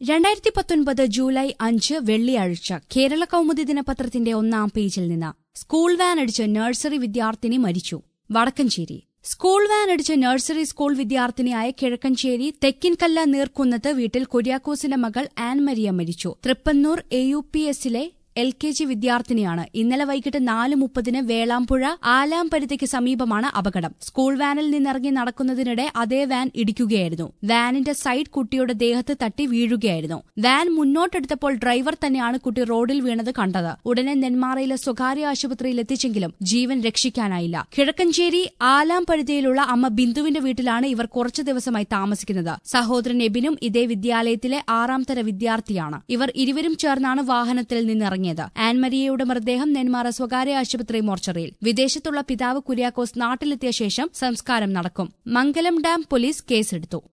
രണ്ടായിരത്തി പത്തൊൻപത് ജൂലൈ അഞ്ച് വെള്ളിയാഴ്ച കേരള കൗമുദി ദിനപത്രത്തിന്റെ ഒന്നാം പേജിൽ നിന്ന് സ്കൂൾ വാൻ അടിച്ച് നഴ്സറി വിദ്യാർത്ഥിനി മരിച്ചു വടക്കഞ്ചേരി സ്കൂൾ വാൻ അടിച്ച് നഴ്സറി സ്കൂൾ വിദ്യാർത്ഥിനിയായ കിഴക്കഞ്ചേരി തെക്കിൻകല്ല നീർക്കുന്നത്ത് വീട്ടിൽ കുര്യാക്കോസിന്റെ മകൾ ആൻ മരിയ മരിച്ചു തൃപ്പന്നൂർ എ യു പി എസിലെ എൽ കെ ജി വിദ്യാർത്ഥിനിയാണ് ഇന്നലെ വൈകിട്ട് നാല് മുപ്പതിന് വേളാമ്പുഴ ആലാംപരുതിക്ക് സമീപമാണ് അപകടം സ്കൂൾ വാനിൽ നിന്നിറങ്ങി നടക്കുന്നതിനിടെ അതേ വാൻ ഇടിക്കുകയായിരുന്നു വാനിന്റെ സൈഡ് കുട്ടിയുടെ ദേഹത്ത് തട്ടി വീഴുകയായിരുന്നു വാൻ മുന്നോട്ടെടുത്തപ്പോൾ ഡ്രൈവർ തന്നെയാണ് കുട്ടി റോഡിൽ വീണത് കണ്ടത് ഉടനെ നെന്മാറയിലെ സ്വകാര്യ ആശുപത്രിയിൽ എത്തിച്ചെങ്കിലും ജീവൻ രക്ഷിക്കാനായില്ല കിഴക്കഞ്ചേരി ആലാംപഴുതയിലുള്ള അമ്മ ബിന്ദുവിന്റെ വീട്ടിലാണ് ഇവർ കുറച്ചു ദിവസമായി താമസിക്കുന്നത് സഹോദരൻ എബിനും ഇതേ വിദ്യാലയത്തിലെ ആറാം തര വിദ്യാർത്ഥിയാണ് ഇവർ ഇരുവരും ചേർന്നാണ് വാഹനത്തിൽ നിന്നിറങ്ങിയത് ആൻമരിയയുടെ മൃതദേഹം നെന്മാറ സ്വകാര്യ ആശുപത്രി മോർച്ചറിയിൽ വിദേശത്തുള്ള പിതാവ് കുര്യാക്കോസ് നാട്ടിലെത്തിയ ശേഷം സംസ്കാരം നടക്കും മംഗലം ഡാം പോലീസ് കേസെടുത്തു